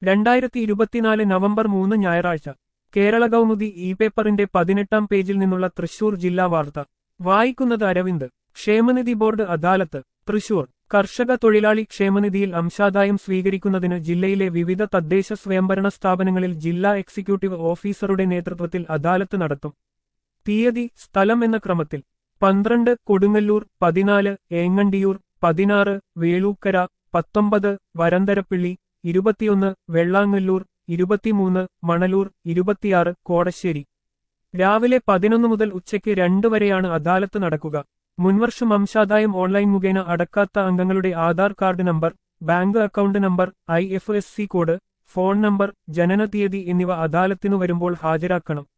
രണ്ടായിരത്തി ഇരുപത്തിനാല് നവംബർ മൂന്ന് ഞായറാഴ്ച കേരള കൗമുദി ഇ പേപ്പറിന്റെ പതിനെട്ടാം പേജിൽ നിന്നുള്ള തൃശൂർ ജില്ലാ വാർത്ത വായിക്കുന്നത് അരവിന്ദ് ക്ഷേമനിധി ബോർഡ് അദാലത്ത് തൃശൂർ കർഷക തൊഴിലാളി ക്ഷേമനിധിയിൽ അംശാദായം സ്വീകരിക്കുന്നതിന് ജില്ലയിലെ വിവിധ തദ്ദേശ സ്വയംഭരണ സ്ഥാപനങ്ങളിൽ ജില്ലാ എക്സിക്യൂട്ടീവ് ഓഫീസറുടെ നേതൃത്വത്തിൽ അദാലത്ത് നടത്തും തീയതി സ്ഥലം എന്ന ക്രമത്തിൽ പന്ത്രണ്ട് കൊടുങ്ങല്ലൂർ പതിനാല് ഏങ്ങണ്ടിയൂർ പതിനാറ് വേളൂക്കര പത്തൊമ്പത് വരന്തരപ്പിള്ളി ഇരുപത്തിയൊന്ന് വെള്ളാങ്ങല്ലൂർ ഇരുപത്തിമൂന്ന് മണലൂർ ഇരുപത്തിയാറ് കോടശ്ശേരി രാവിലെ പതിനൊന്ന് മുതൽ ഉച്ചയ്ക്ക് രണ്ട് വരെയാണ് അദാലത്ത് നടക്കുക മുൻവർഷം അംശാദായം ഓൺലൈൻ മുഖേന അടക്കാത്ത അംഗങ്ങളുടെ Aadhaar card number bank account number I F S C code phone number ജനനതീയതി എന്നിവ അദാലത്തിനു വരുമ്പോൾ ഹാജരാക്കണം